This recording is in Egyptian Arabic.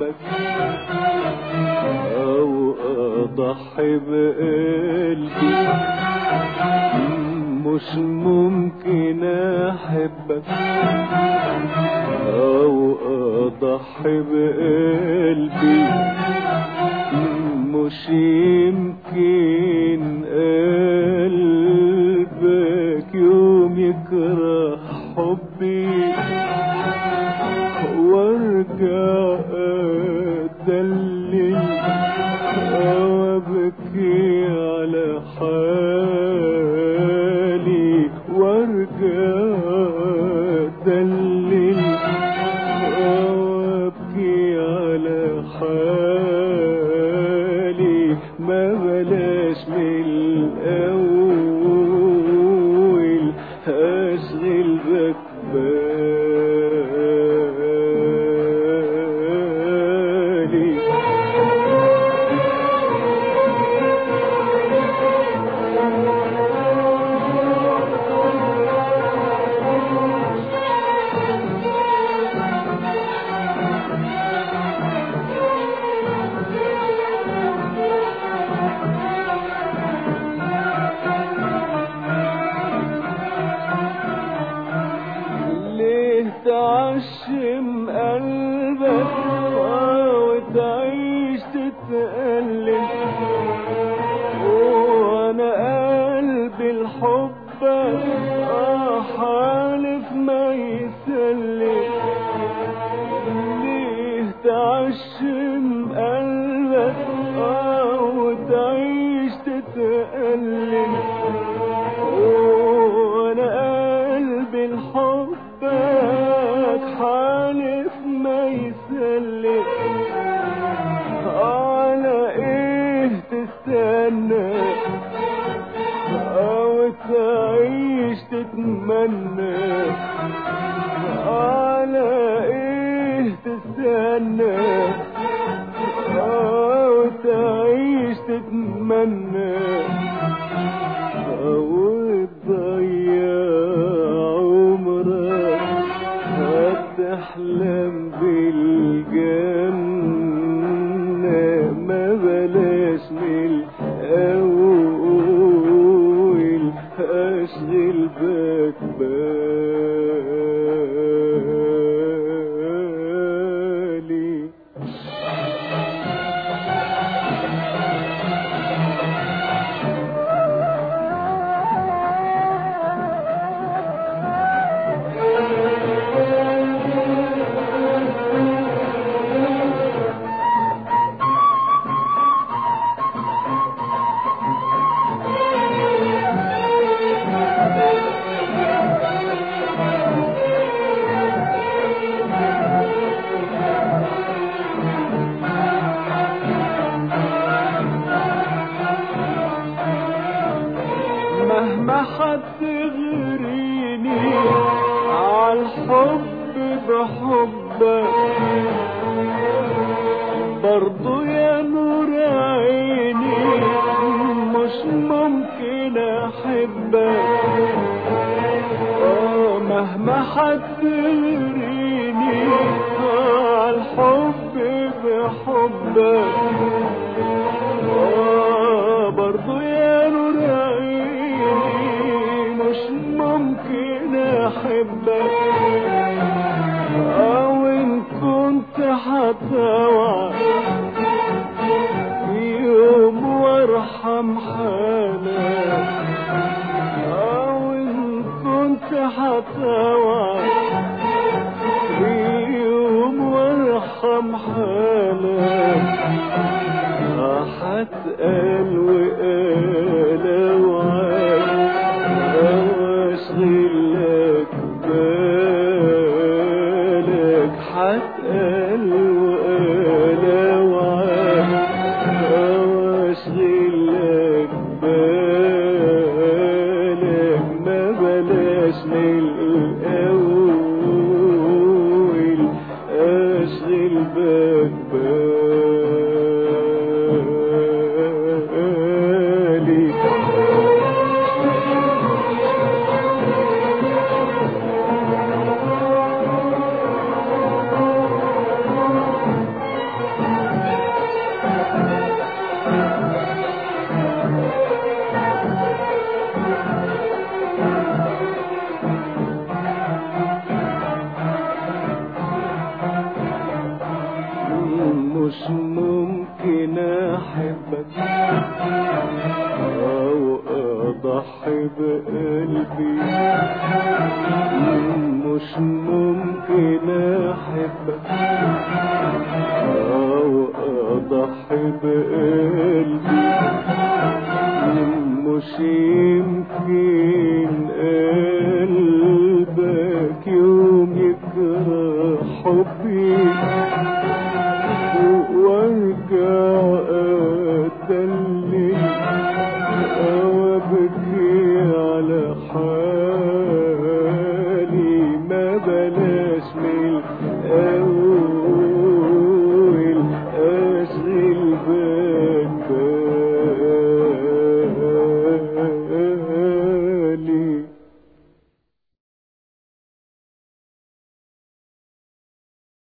احبك او اضحي بقلبي مش ممكن احبك او اضحي بقلبي مش يمكن قلبك يوم يكره حبي وارجع ادلل وابكي على حالي وارجع ادلل وابكي على حالي ما بلاش من الاول اشغل بك بالي ليه تعشم قلبك وتعيش تتألم وانا قلبي الحب حالف ما يسلم ليه تعشم قلبك وتعيش تتألم وانا قلبي لحبك حالف ما يسلم على ايه تستنى او تعيش تتمنى على ايه تستنى او تعيش تتمنى او تضيع عمرك هتحلم بالجنة ما بلاش من الأول أشغل بك بالي مهما حتغريني عالحب بحبك برضو يا نور عيني مش ممكن احبك آه مهما حتغريني عالحب بحبك آه برضو يا نور عيني مش ممكن احبك او ان كنت هتوعى في يوم وارحم حالك او ان كنت هتوعى في يوم وارحم حالك هتقال وقال وعاد او اشغل لك بالي اضحي بقلبي مش ممكن احبك او اضحي بقلبي